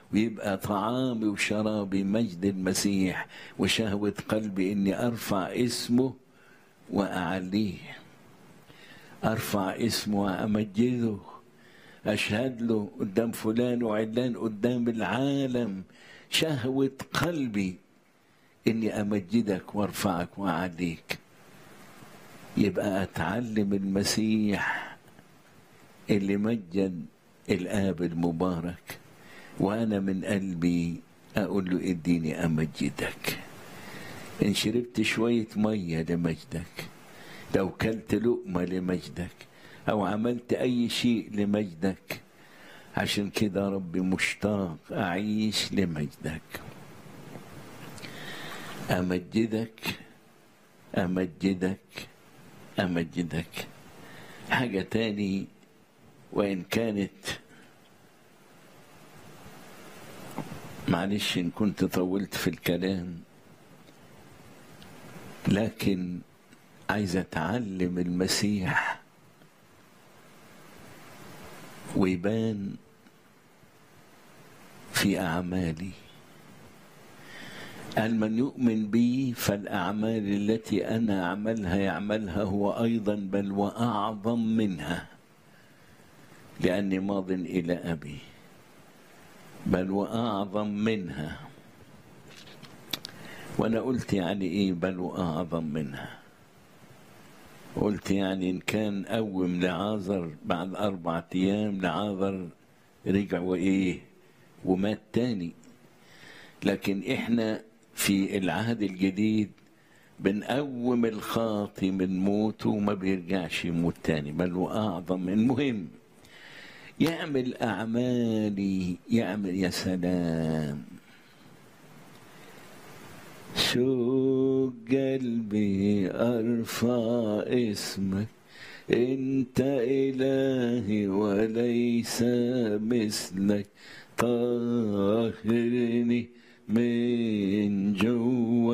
ويبقى طعامي وشرابي مجد المسيح وشهوة قلبي إني أرفع اسمه وأعليه أرفع اسمه وأمجده أشهد له قدام فلان وعلان قدام العالم شهوة قلبي إني أمجدك وأرفعك وأعليك يبقى أتعلم المسيح اللي مجد الآب المبارك وأنا من قلبي أقول له اديني أمجدك إن شربت شوية مية لمجدك لو كلت لقمة لمجدك أو عملت أي شيء لمجدك عشان كده ربي مشتاق أعيش لمجدك أمجدك أمجدك أمجدك حاجة تاني وإن كانت معلش إن كنت طولت في الكلام لكن عايز أتعلم المسيح ويبان في أعمالي قال من يؤمن بي فالأعمال التي أنا أعملها يعملها هو أيضا بل وأعظم منها لأني ماض إلى أبي بل وأعظم منها وأنا قلت يعني إيه بل وأعظم منها قلت يعني إن كان قوم لعازر بعد أربعة أيام لعازر رجع وإيه ومات تاني لكن إحنا في العهد الجديد بنقوم الخاطي من موته وما بيرجعش يموت تاني بل وأعظم المهم يعمل أعمالي يعمل يا سلام شو قلبي أرفع اسمك أنت إلهي وليس مثلك طهرني من جوا